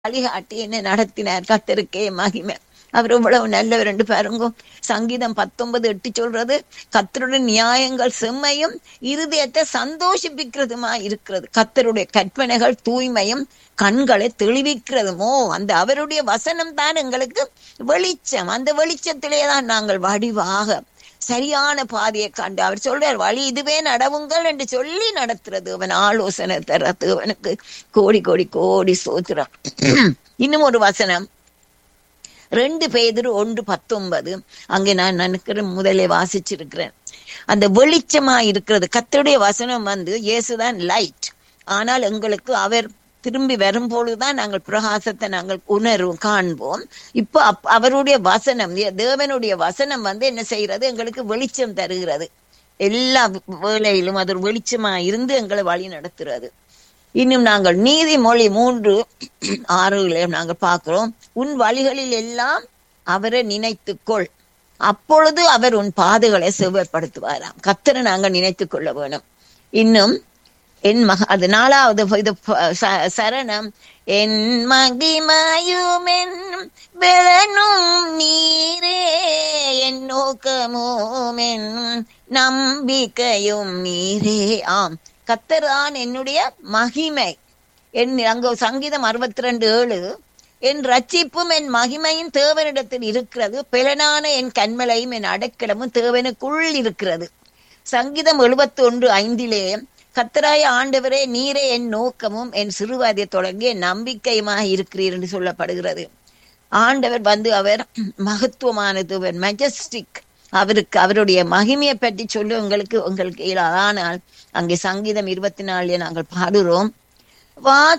வழிகாட்டி என்ன நடத்தினார் கத்தருக்கே மகிமை அவர் இவ்வளவு நல்லவர் என்று பாருங்க சங்கீதம் பத்தொன்பது எட்டு சொல்றது கத்தருடைய நியாயங்கள் செம்மையும் இருதயத்தை சந்தோஷிப்பிக்கிறதுமா இருக்கிறது கத்தருடைய கற்பனைகள் தூய்மையும் கண்களை தெளிவிக்கிறதுமோ அந்த அவருடைய வசனம் தான் எங்களுக்கு வெளிச்சம் அந்த வெளிச்சத்திலே தான் நாங்கள் வடிவாக சரியான பாதையை கண்டு அவர் சொல்றார் வழி இதுவே நடவுங்கள் என்று சொல்லி நடத்துறது அவன் ஆலோசனை தர்றது அவனுக்கு கோடி கோடி கோடி சோத்திரம் இன்னும் ஒரு வசனம் ரெண்டு பேதர் ஒன்று பத்தொன்பது அங்கே நான் நினைக்கிற முதலே வாசிச்சிருக்கிறேன் அந்த வெளிச்சமா இருக்கிறது கத்தருடைய வசனம் வந்து இயேசுதான் லைட் ஆனால் எங்களுக்கு அவர் திரும்பி வரும்பொழுதுதான் நாங்கள் பிரகாசத்தை நாங்கள் உணர்வோம் காண்போம் இப்போ அப் அவருடைய வசனம் தேவனுடைய வசனம் வந்து என்ன செய்யறது எங்களுக்கு வெளிச்சம் தருகிறது எல்லா வேலையிலும் அது ஒரு வெளிச்சமா இருந்து எங்களை வழி நடத்துறது இன்னும் நாங்கள் நீதிமொழி மூன்று ஆறுகளை நாங்கள் பார்க்கிறோம் உன் வழிகளில் எல்லாம் அவரை நினைத்துக்கொள் அப்பொழுது அவர் உன் பாதைகளை செவ்வாய்ப்படுத்துவாராம் கத்தரை நாங்கள் நினைத்துக் கொள்ள வேணும் இன்னும் என் மக அது நாலாவது இது சரணம் என் மகிமாயும் என் பெலனும் நீரே என் நோக்கமும் என் நம்பிக்கையும் நீரே ஆம் கத்தரான் என்னுடைய மகிமை என் அங்க சங்கீதம் அறுபத்தி ரெண்டு ஏழு என் ரட்சிப்பும் என் மகிமையும் தேவனிடத்தில் இருக்கிறது பிளனான என் கண்மலையும் என் அடைக்கலமும் தேவனுக்குள் இருக்கிறது சங்கீதம் எழுபத்தி ஒன்று ஐந்திலே கத்தராய ஆண்டவரே நீரே என் நோக்கமும் என் சிறுவாதிய தொடங்கி என் நம்பிக்கையுமாக இருக்கிறீர் என்று சொல்லப்படுகிறது ஆண்டவர் வந்து அவர் மகத்துவமானது மெஜஸ்டிக் அவருக்கு அவருடைய மகிமையை பற்றி சொல்லி உங்களுக்கு உங்களுக்கு ஆனால் அங்கே சங்கீதம் இருபத்தி நாலுல நாங்கள் பாடுறோம்